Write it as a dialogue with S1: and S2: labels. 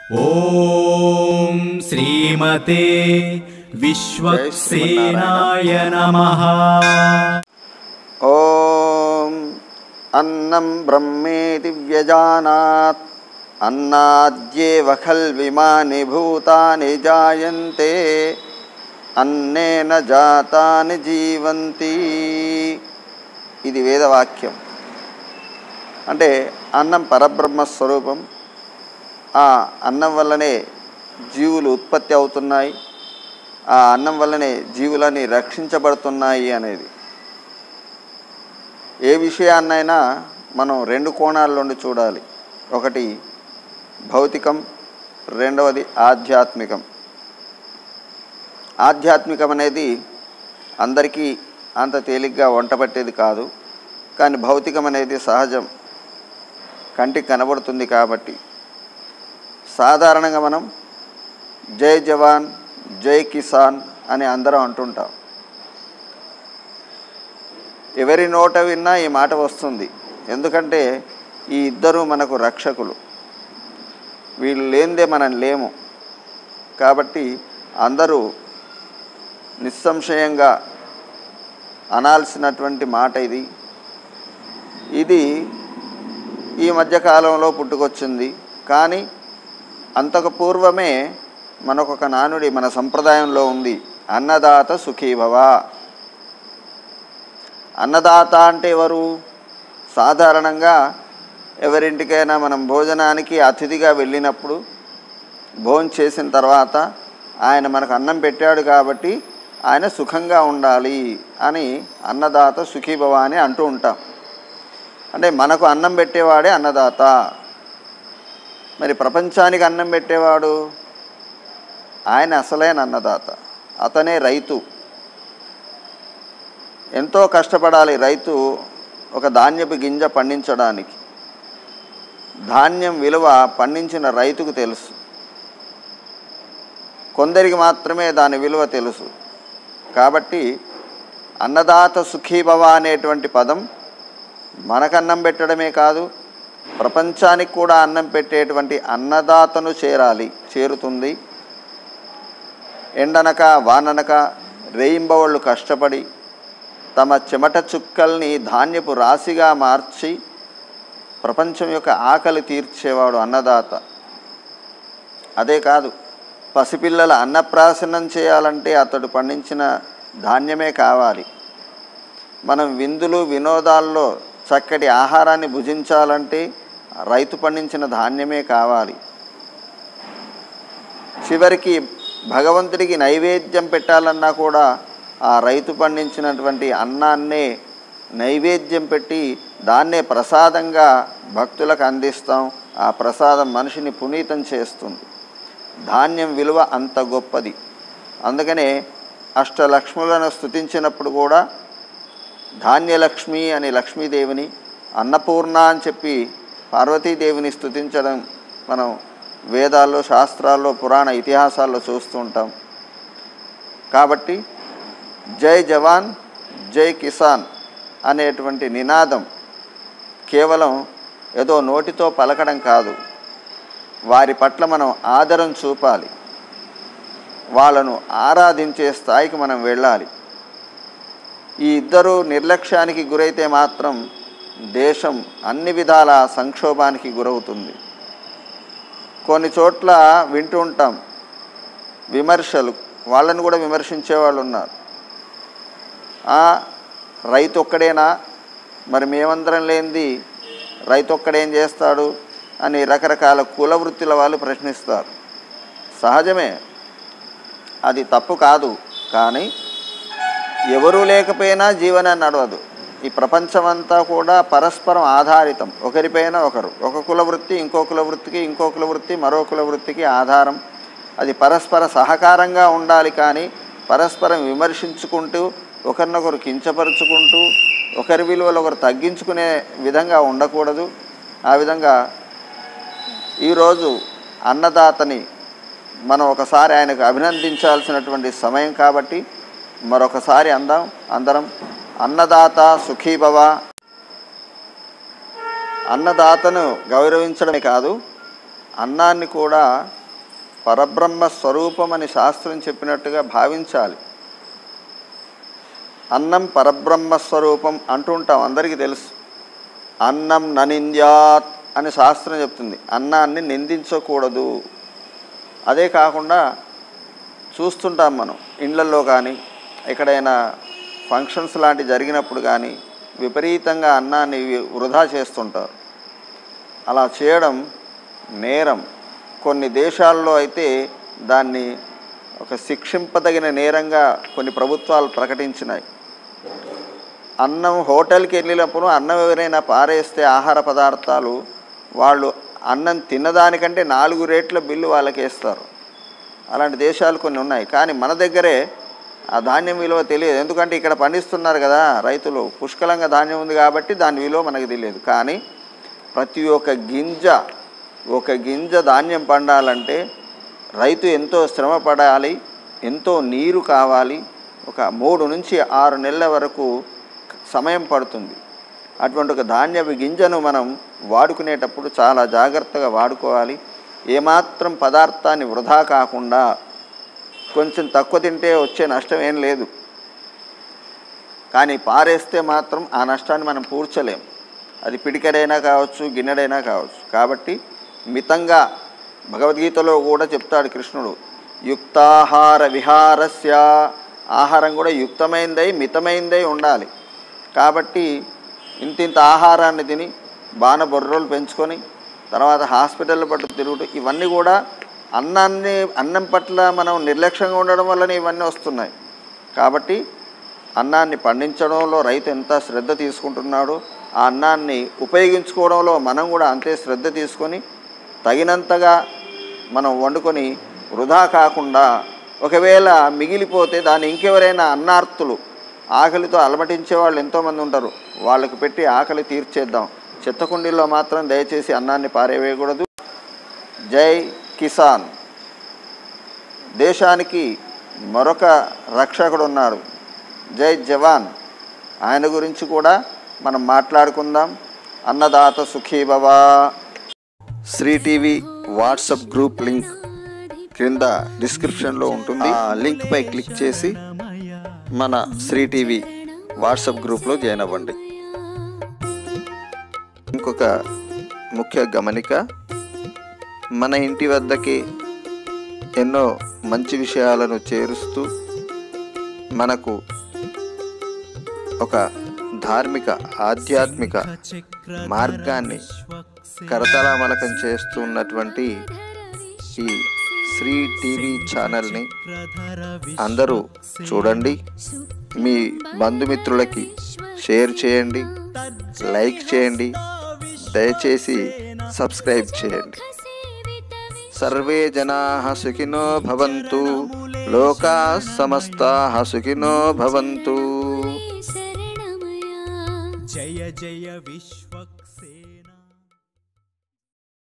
S1: ॐ श्रीमते विश्वक्सेनाय नमः
S2: ॐ अन्नं ब्रह्मेति व्यजानात् अन्नाद्येव खल्विमानि भूतानि जायन्ते అన్నేన జాతాని జీవంతి ఇది వేదవాక్యం అంటే అన్నం పరబ్రహ్మ స్వరూపం ఆ అన్నం వల్లనే జీవులు ఉత్పత్తి అవుతున్నాయి ఆ అన్నం వల్లనే జీవులని రక్షించబడుతున్నాయి అనేది ఏ విషయాన్నైనా మనం రెండు కోణాల నుండి చూడాలి ఒకటి భౌతికం రెండవది ఆధ్యాత్మికం ఆధ్యాత్మికం అనేది అందరికీ అంత తేలిగ్గా వంటపట్టేది కాదు కానీ భౌతికం అనేది సహజం కంటికి కనబడుతుంది కాబట్టి సాధారణంగా మనం జై జవాన్ జై కిసాన్ అని అందరం అంటుంటాం ఎవరి నోట విన్నా ఈ మాట వస్తుంది ఎందుకంటే ఈ ఇద్దరు మనకు రక్షకులు వీళ్ళు లేనిదే మనం లేము కాబట్టి అందరూ నిస్సంశయంగా అనాల్సినటువంటి మాట ఇది ఇది ఈ మధ్యకాలంలో పుట్టుకొచ్చింది కానీ అంతకు పూర్వమే మనకొక నానుడి మన సంప్రదాయంలో ఉంది అన్నదాత సుఖీభవ అన్నదాత అంటే ఎవరు సాధారణంగా ఎవరింటికైనా మనం భోజనానికి అతిథిగా వెళ్ళినప్పుడు భోజనం చేసిన తర్వాత ఆయన మనకు అన్నం పెట్టాడు కాబట్టి ఆయన సుఖంగా ఉండాలి అని అన్నదాత సుఖీభవ అని అంటూ ఉంటాం అంటే మనకు అన్నం పెట్టేవాడే అన్నదాత మరి ప్రపంచానికి అన్నం పెట్టేవాడు ఆయన అసలైన అన్నదాత అతనే రైతు ఎంతో కష్టపడాలి రైతు ఒక ధాన్యపు గింజ పండించడానికి ధాన్యం విలువ పండించిన రైతుకు తెలుసు కొందరికి మాత్రమే దాని విలువ తెలుసు కాబట్టి అన్నదాత సుఖీభవ అనేటువంటి పదం మనకన్నం పెట్టడమే కాదు ప్రపంచానికి కూడా అన్నం పెట్టేటువంటి అన్నదాతను చేరాలి చేరుతుంది ఎండనక వాననక రేయింబవళ్ళు కష్టపడి తమ చెమట చుక్కల్ని ధాన్యపు రాశిగా మార్చి ప్రపంచం యొక్క ఆకలి తీర్చేవాడు అన్నదాత అదే కాదు పసిపిల్లల అన్నప్రాసనం చేయాలంటే అతడు పండించిన ధాన్యమే కావాలి మనం విందులు వినోదాల్లో చక్కటి ఆహారాన్ని భుజించాలంటే రైతు పండించిన ధాన్యమే కావాలి చివరికి భగవంతుడికి నైవేద్యం పెట్టాలన్నా కూడా ఆ రైతు పండించినటువంటి అన్నాన్నే నైవేద్యం పెట్టి దాన్నే ప్రసాదంగా భక్తులకు అందిస్తాం ఆ ప్రసాదం మనిషిని పునీతం చేస్తుంది ధాన్యం విలువ అంత గొప్పది అందుకనే అష్టలక్ష్ములను స్థుతించినప్పుడు కూడా ధాన్యలక్ష్మి అని లక్ష్మీదేవిని అన్నపూర్ణ అని చెప్పి పార్వతీదేవిని స్థుతించడం మనం వేదాల్లో శాస్త్రాల్లో పురాణ ఇతిహాసాల్లో చూస్తూ ఉంటాం కాబట్టి జై జవాన్ జై కిసాన్ అనేటువంటి నినాదం కేవలం ఏదో నోటితో పలకడం కాదు వారి పట్ల మనం ఆదరం చూపాలి వాళ్ళను ఆరాధించే స్థాయికి మనం వెళ్ళాలి ఈ ఇద్దరు నిర్లక్ష్యానికి గురైతే మాత్రం దేశం అన్ని విధాల సంక్షోభానికి గురవుతుంది కొన్ని చోట్ల వింటూ ఉంటాం విమర్శలు వాళ్ళని కూడా విమర్శించే వాళ్ళు ఉన్నారు "ఆ, రైతు ఒక్కడేనా మరి మేమందరం లేనిది రైతు ఒక్కడేం చేస్తాడు అని రకరకాల కుల వృత్తుల వాళ్ళు ప్రశ్నిస్తారు సహజమే అది తప్పు కాదు కానీ ఎవరూ లేకపోయినా జీవనం నడవదు ఈ ప్రపంచమంతా కూడా పరస్పరం ఆధారితం ఒకరిపైన ఒకరు ఒక కుల వృత్తి ఇంకో కుల వృత్తికి ఇంకో కుల వృత్తి మరో కుల వృత్తికి ఆధారం అది పరస్పర సహకారంగా ఉండాలి కానీ పరస్పరం విమర్శించుకుంటూ ఒకరినొకరు కించపరుచుకుంటూ ఒకరి విలువలు ఒకరు తగ్గించుకునే విధంగా ఉండకూడదు ఆ విధంగా ఈరోజు అన్నదాతని మనం ఒకసారి ఆయనకు అభినందించాల్సినటువంటి సమయం కాబట్టి మరొకసారి అందాం అందరం అన్నదాత సుఖీభవ అన్నదాతను గౌరవించడమే కాదు అన్నాన్ని కూడా పరబ్రహ్మ స్వరూపం అని శాస్త్రం చెప్పినట్టుగా భావించాలి అన్నం పరబ్రహ్మ స్వరూపం అంటుంటాం అందరికీ తెలుసు అన్నం ననింద్యాత్ అని శాస్త్రం చెప్తుంది అన్నాన్ని నిందించకూడదు అదే కాకుండా చూస్తుంటాం మనం ఇండ్లల్లో కానీ ఎక్కడైనా ఫంక్షన్స్ లాంటి జరిగినప్పుడు కానీ విపరీతంగా అన్నాన్ని వృధా చేస్తుంటారు అలా చేయడం నేరం కొన్ని దేశాల్లో అయితే దాన్ని ఒక శిక్షింపదగిన నేరంగా కొన్ని ప్రభుత్వాలు ప్రకటించినాయి అన్నం హోటల్కి వెళ్ళినప్పుడు అన్నం ఎవరైనా పారేస్తే ఆహార పదార్థాలు వాళ్ళు అన్నం తిన్నదానికంటే నాలుగు రేట్ల బిల్లు వాళ్ళకి వేస్తారు అలాంటి దేశాలు కొన్ని ఉన్నాయి కానీ మన దగ్గరే ఆ ధాన్యం విలువ తెలియదు ఎందుకంటే ఇక్కడ పండిస్తున్నారు కదా రైతులు పుష్కలంగా ధాన్యం ఉంది కాబట్టి దాని విలువ మనకు తెలియదు కానీ ప్రతి ఒక్క గింజ ఒక గింజ ధాన్యం పండాలంటే రైతు ఎంతో శ్రమ పడాలి ఎంతో నీరు కావాలి ఒక మూడు నుంచి ఆరు నెలల వరకు సమయం పడుతుంది అటువంటి ఒక ధాన్యపు గింజను మనం వాడుకునేటప్పుడు చాలా జాగ్రత్తగా వాడుకోవాలి ఏమాత్రం పదార్థాన్ని వృధా కాకుండా కొంచెం తక్కువ తింటే వచ్చే నష్టం ఏం లేదు కానీ పారేస్తే మాత్రం ఆ నష్టాన్ని మనం పూడ్చలేం అది పిడికెడైనా కావచ్చు గిన్నెడైనా కావచ్చు కాబట్టి మితంగా భగవద్గీతలో కూడా చెప్తాడు కృష్ణుడు యుక్తాహార విహారస్య ఆహారం కూడా యుక్తమైందై మితమైందై ఉండాలి కాబట్టి ఇంతింత ఆహారాన్ని తిని బాణ బొర్రలు పెంచుకొని తర్వాత హాస్పిటల్ పట్టు తిరుగుతూ ఇవన్నీ కూడా అన్నాన్ని అన్నం పట్ల మనం నిర్లక్ష్యంగా ఉండడం వల్లనే ఇవన్నీ వస్తున్నాయి కాబట్టి అన్నాన్ని పండించడంలో రైతు ఎంత శ్రద్ధ తీసుకుంటున్నాడో ఆ అన్నాన్ని ఉపయోగించుకోవడంలో మనం కూడా అంతే శ్రద్ధ తీసుకొని తగినంతగా మనం వండుకొని వృధా కాకుండా ఒకవేళ మిగిలిపోతే దాన్ని ఇంకెవరైనా అన్నార్తులు ఆకలితో అలమటించే వాళ్ళు ఎంతోమంది ఉంటారు వాళ్ళకి పెట్టి ఆకలి తీర్చేద్దాం చెత్తకుండీల్లో మాత్రం దయచేసి అన్నాన్ని పారేవేయకూడదు జై కిసాన్ దేశానికి మరొక రక్షకుడు ఉన్నాడు జై జవాన్ ఆయన గురించి కూడా మనం మాట్లాడుకుందాం Annadata Sukhibhava Sri TV WhatsApp group link క్రింద డిస్క్రిప్షన్లో ఉంటుంది ఆ లింక్పై క్లిక్ చేసి మన శ్రీ టీవీ వాట్సాప్ గ్రూప్లో జాయిన్ అవ్వండి ఇంకొక ముఖ్య గమనిక మన ఇంటి వద్దకి ఎన్నో మంచి విషయాలను చేరుస్తూ మనకు ఒక ధార్మిక ఆధ్యాత్మిక మార్గాన్ని కరతలామలకం చేస్తున్నటువంటి ఈ శ్రీ టీవీ ఛానల్ని అందరూ చూడండి మీ బంధుమిత్రులకి షేర్ చేయండి లైక్ చేయండి దయచేసి సబ్స్క్రైబ్ చేయండి సర్వే జనా సుఖినో భవంతు లోకా సమస్తా సుఖినో భవంతు
S1: జయ జయ విశ్వ